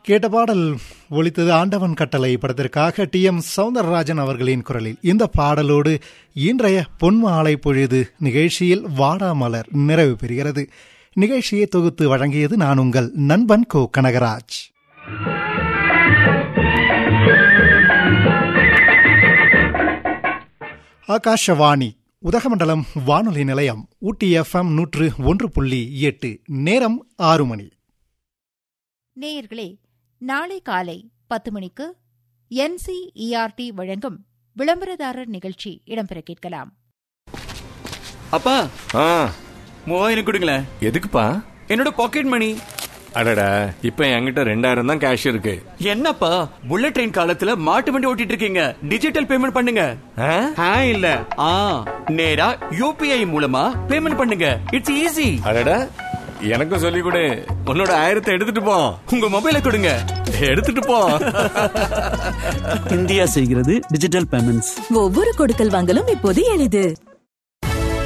கேட்ட பாடல் ஒலித்தது ஆண்டவன் கட்டளை படத்திற்காக டி எம் சவுந்தரராஜன் அவர்களின் குரலில் இந்த பாடலோடு இன்றைய பொன்மாலை பொழுது நிகழ்ச்சியில் வாடாமலர் நிறைவு பெறுகிறது நிகழ்ச்சியை தொகுத்து வழங்கியது நான் உங்கள் நண்பன் கோ கனகராஜ் ஆகாஷவாணி உதகமண்டலம் வானொலி நிலையம் ஊட்டி எஃப்எம் நூற்று ஒன்று புள்ளி எட்டு நேரம் ஆறு மணி நேயர்களே நாளை காலை பத்து மணிக்கு என்சிஇஆர்டி வழங்கும் விளம்பரதாரர் நிகழ்ச்சி இடம்பெற கேட்கலாம் அப்பா ஆ மூவாயிரம் கொடுங்களேன் எதுக்குப்பா என்னோட பாக்கெட் மணி அடடா இப்ப என்கிட்ட ரெண்டாயிரம் தான் கேஷ் இருக்கு என்னப்பா புல்லட் ட்ரெயின் காலத்துல மாட்டு வண்டி ஓட்டிட்டு இருக்கீங்க டிஜிட்டல் பேமெண்ட் பண்ணுங்க ஆ? ஆ இல்ல ஆ நேரா யூபிஐ மூலமா பேமெண்ட் பண்ணுங்க இட்ஸ் ஈஸி அடடா எனக்கும் சொல்லி கொடு உன்னோட ஆயிரத்தை எடுத்துட்டு போ உங்க மொபைலை கொடுங்க எடுத்துட்டு போ இந்தியா செய்கிறது டிஜிட்டல் பேமெண்ட்ஸ் ஒவ்வொரு கொடுக்கல் வாங்கலும் இப்போது எளிது